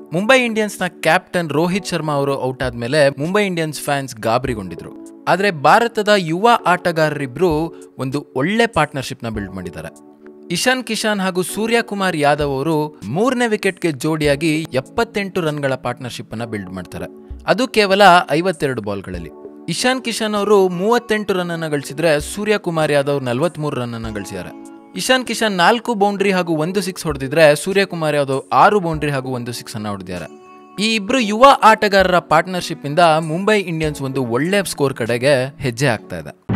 ಮುಂಬೈ ಇಂಡಿಯನ್ಸ್ನ ಕ್ಯಾಪ್ಟನ್ ರೋಹಿತ್ ಶರ್ಮಾ ಅವರು ಔಟ್ ಆದ್ಮೇಲೆ ಮುಂಬೈ ಇಂಡಿಯನ್ಸ್ ಫ್ಯಾನ್ಸ್ ಗಾಬರಿಗೊಂಡಿದ್ರು ಆದರೆ ಭಾರತದ ಯುವ ಆಟಗಾರರಿಬ್ರು ಒಂದು ಒಳ್ಳೆ ಪಾರ್ಟ್ನರ್ಶಿಪ್ನ ಬಿಲ್ಡ್ ಮಾಡಿದ್ದಾರೆ ಇಶಾನ್ ಕಿಶಾನ್ ಹಾಗೂ ಸೂರ್ಯಕುಮಾರ್ ಯಾದವ್ ಅವರು ಮೂರನೇ ವಿಕೆಟ್ಗೆ ಜೋಡಿಯಾಗಿ ಎಪ್ಪತ್ತೆಂಟು ರನ್ಗಳ ಪಾರ್ಟ್ನರ್ಶಿಪ್ ಅನ್ನ ಬಿಲ್ಡ್ ಮಾಡ್ತಾರೆ ಅದು ಕೇವಲ ಐವತ್ತೆರಡು ಬಾಲ್ಗಳಲ್ಲಿ ಇಶಾನ್ ಕಿಶಾನ್ ಅವರು ಮೂವತ್ತೆಂಟು ರನ್ ಅನ್ನ ಗಳಿಸಿದ್ರೆ ಸೂರ್ಯಕುಮಾರ್ ಯಾದವ್ ನಲವತ್ಮೂರು ರನ್ ಅನ್ನ ಗಳಿಸಿದ್ದಾರೆ ಇಶಾನ್ ಕಿಶಾನ್ ನಾಲ್ಕು ಬೌಂಡ್ರಿ ಹಾಗೂ ಒಂದು ಸಿಕ್ಸ್ ಹೊಡೆದಿದ್ರೆ ಸೂರ್ಯಕುಮಾರ್ ಯಾದವ್ ಆರು ಬೌಂಡ್ರಿ ಹಾಗೂ ಒಂದು ಸಿಕ್ಸ್ ಅನ್ನ ಹೊಡೆದಿದ್ದಾರೆ ಈ ಇಬ್ರು ಯುವ ಆಟಗಾರರ ಪಾರ್ಟ್ನರ್ಶಿಪ್ ಇಂದ ಮುಂಬೈ ಇಂಡಿಯನ್ಸ್ ಒಂದು ಒಳ್ಳೆ ಸ್ಕೋರ್ ಕಡೆಗೆ ಹೆಜ್ಜೆ ಆಗ್ತಾ ಇದೆ